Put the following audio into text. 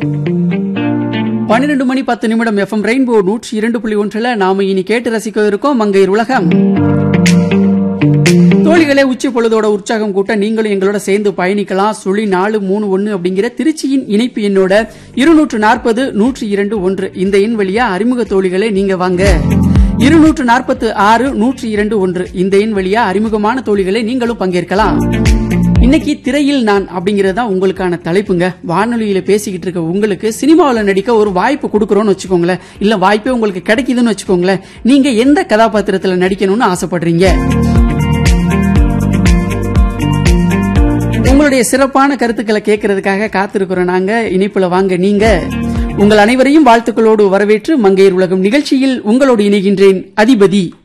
பன்னிரண்டு மணி பத்து நிமிடம் எஃப்எம் ரெயின்போ நூற்றி இரண்டு புள்ளி ஒன்றுல நாம இனி கேட்டு ரசிக்க இருக்கோம் மங்கையர் உலகம் தோழிகளே உச்சி பொழுதோட உற்சாகம் கூட்ட நீங்களும் எங்களோட சேர்ந்து பயணிக்கலாம் சுழி நாலு மூணு ஒன்னு அப்படிங்கிற திருச்சியின் இணைப்பு எண்ணோட இருநூற்று நாற்பது நூற்றி இரண்டு ஒன்று இந்த எண் வழியா அறிமுக தோழிகளே நீங்க வாங்க இருநூற்று நாற்பத்து ஆறு நூற்றி இரண்டு ஒன்று இந்த எண் வழியா அறிமுகமான தோழிகளே நீங்களும் பங்கேற்கலாம் இன்னைக்கு திரையில் நான் அப்படிங்கறது தான் உங்களுக்கான தலைப்புங்க வானொலியில பேசிக்கிட்டு இருக்க உங்களுக்கு சினிமாவில் நடிக்க ஒரு வாய்ப்பு கொடுக்கறோம்னு வச்சுக்கோங்களேன் இல்ல வாய்ப்பே உங்களுக்கு கிடைக்குதுன்னு வச்சுக்கோங்களேன் நீங்க எந்த கதாபாத்திரத்துல நடிக்கணும்னு ஆசைப்படுறீங்க உங்களுடைய சிறப்பான கருத்துக்களை கேட்கறதுக்காக காத்திருக்கிறோம் நாங்க இணைப்புல வாங்க நீங்க உங்கள் அனைவரையும் வாழ்த்துக்களோடு வரவேற்று மங்கையர் உலகம் நிகழ்ச்சியில் உங்களோடு இணைகின்றேன் அதிபதி